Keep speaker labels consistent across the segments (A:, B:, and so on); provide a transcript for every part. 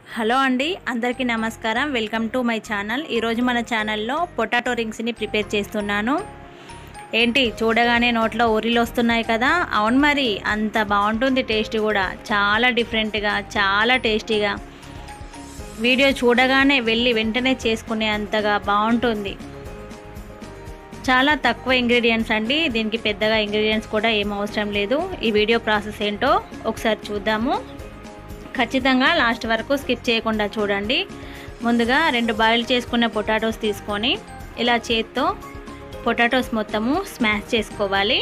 A: hello అండి అందరికీ నమస్కారం వెల్కమ్ టు మై ఛానల్ ఈరోజు మన ఛానల్లో పొటాటో రింగ్స్ని ప్రిపేర్ చేస్తున్నాను ఏంటి చూడగానే నోట్లో ఊరిలు వస్తున్నాయి కదా అవును మరి అంత బాగుంటుంది టేస్ట్ కూడా చాలా డిఫరెంట్గా చాలా టేస్టీగా వీడియో చూడగానే వెళ్ళి వెంటనే చేసుకునే అంతగా బాగుంటుంది చాలా తక్కువ ఇంగ్రీడియంట్స్ అండి దీనికి పెద్దగా ఇంగ్రీడియంట్స్ కూడా ఏం అవసరం లేదు ఈ వీడియో ప్రాసెస్ ఏంటో ఒకసారి చూద్దాము ఖచ్చితంగా లాస్ట్ వరకు స్కిప్ చేయకుండా చూడండి ముందుగా రెండు బాయిల్ చేసుకున్న పొటాటోస్ తీసుకొని ఇలా చేత్తో పొటాటోస్ మొత్తము స్మాష్ చేసుకోవాలి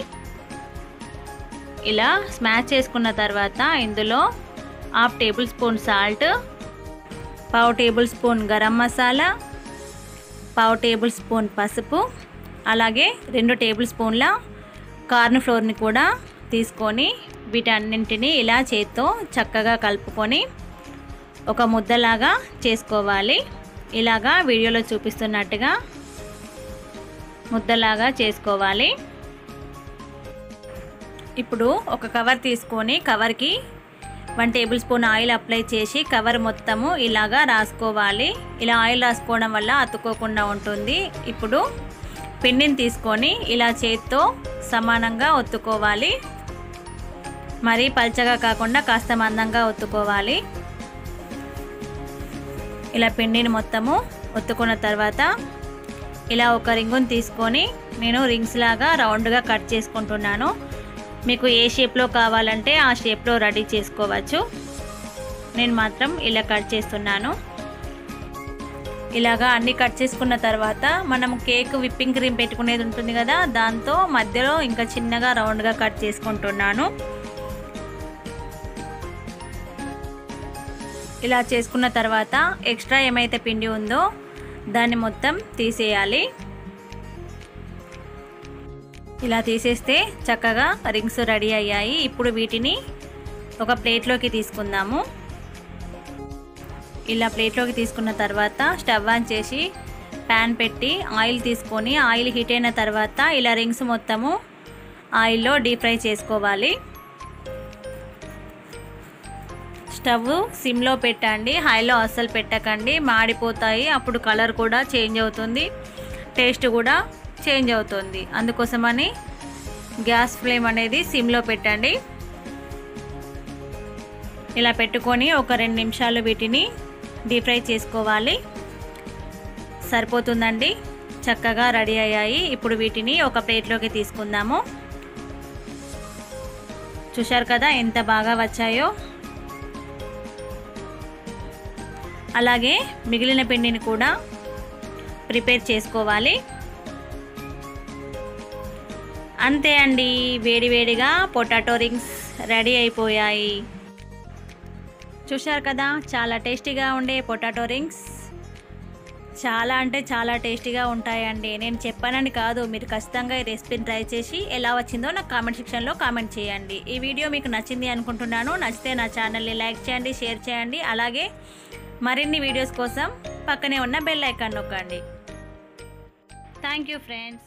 A: ఇలా స్మాష్ చేసుకున్న తర్వాత ఇందులో హాఫ్ టేబుల్ స్పూన్ సాల్ట్ పావు టేబుల్ స్పూన్ గరం మసాలా పావు టేబుల్ స్పూన్ పసుపు అలాగే రెండు టేబుల్ స్పూన్ల కార్న్ ఫ్లోర్ని కూడా తీసుకొని వీటన్నింటినీ ఇలా చేత్తో చక్కగా కలుపుకొని ఒక ముద్దలాగా చేసుకోవాలి ఇలాగా వీడియోలో చూపిస్తున్నట్టుగా ముద్దలాగా చేసుకోవాలి ఇప్పుడు ఒక కవర్ తీసుకొని కవర్కి one tablespoon oil apply చేసి కవర్ మొత్తము ఇలాగా రాసుకోవాలి ఇలా ఆయిల్ రాసుకోవడం వల్ల అతుక్కోకుండా ఉంటుంది ఇప్పుడు పిండిని తీసుకొని ఇలా చేత్తో సమానంగా ఒత్తుకోవాలి మరీ పల్చగా కాకుండా కాస్త మందంగా ఒత్తుకోవాలి ఇలా పిండిని మొత్తము ఒత్తుకున్న తర్వాత ఇలా ఒక రింగుని తీసుకొని నేను రింగ్స్ లాగా రౌండ్గా కట్ చేసుకుంటున్నాను మీకు ఏ షేప్లో కావాలంటే ఆ షేప్లో రెడీ చేసుకోవచ్చు నేను మాత్రం ఇలా కట్ చేస్తున్నాను ఇలాగా అన్ని కట్ చేసుకున్న తర్వాత మనం కేక్ విప్పింగ్ క్రీమ్ పెట్టుకునేది ఉంటుంది కదా దాంతో మధ్యలో ఇంకా చిన్నగా రౌండ్గా కట్ చేసుకుంటున్నాను ఇలా చేసుకున్న తర్వాత ఎక్స్ట్రా ఏమైతే పిండి ఉందో దాన్ని మొత్తం తీసేయాలి ఇలా తీసేస్తే చక్కగా రింగ్స్ రెడీ అయ్యాయి ఇప్పుడు వీటిని ఒక ప్లేట్లోకి తీసుకుందాము ఇలా ప్లేట్లోకి తీసుకున్న తర్వాత స్టవ్ ఆన్ చేసి ప్యాన్ పెట్టి ఆయిల్ తీసుకొని ఆయిల్ హీట్ అయిన తర్వాత ఇలా రింగ్స్ మొత్తము ఆయిల్లో డీప్ ఫ్రై చేసుకోవాలి స్టవ్ సిమ్లో పెట్టండి హైలో అస్సలు పెట్టకండి మాడిపోతాయి అప్పుడు కలర్ కూడా చేంజ్ అవుతుంది టేస్ట్ కూడా చేంజ్ అవుతుంది అందుకోసమని గ్యాస్ ఫ్లేమ్ అనేది సిమ్లో పెట్టండి ఇలా పెట్టుకొని ఒక రెండు నిమిషాలు వీటిని డీప్ ఫ్రై చేసుకోవాలి సరిపోతుందండి చక్కగా రెడీ అయ్యాయి ఇప్పుడు వీటిని ఒక ప్లేట్లోకి తీసుకుందాము చూశారు కదా ఎంత బాగా వచ్చాయో అలాగే మిగిలిన పిండిని కూడా ప్రిపేర్ చేసుకోవాలి అంతే అండి వేడివేడిగా పొటాటో రింగ్స్ రెడీ అయిపోయాయి చూశారు కదా చాలా టేస్టీగా ఉండే పొటాటో రింగ్స్ చాలా అంటే చాలా టేస్టీగా ఉంటాయండి నేను చెప్పానని కాదు మీరు ఖచ్చితంగా ఈ రెసిపీని ట్రై చేసి ఎలా వచ్చిందో నాకు కామెంట్ సెక్షన్లో కామెంట్ చేయండి ఈ వీడియో మీకు నచ్చింది అనుకుంటున్నాను నచ్చితే నా ఛానల్ని లైక్ చేయండి షేర్ చేయండి అలాగే మరిన్ని వీడియోస్ కోసం పక్కనే ఉన్న బెల్ ఐకాన్ నొక్కండి థ్యాంక్ యూ ఫ్రెండ్స్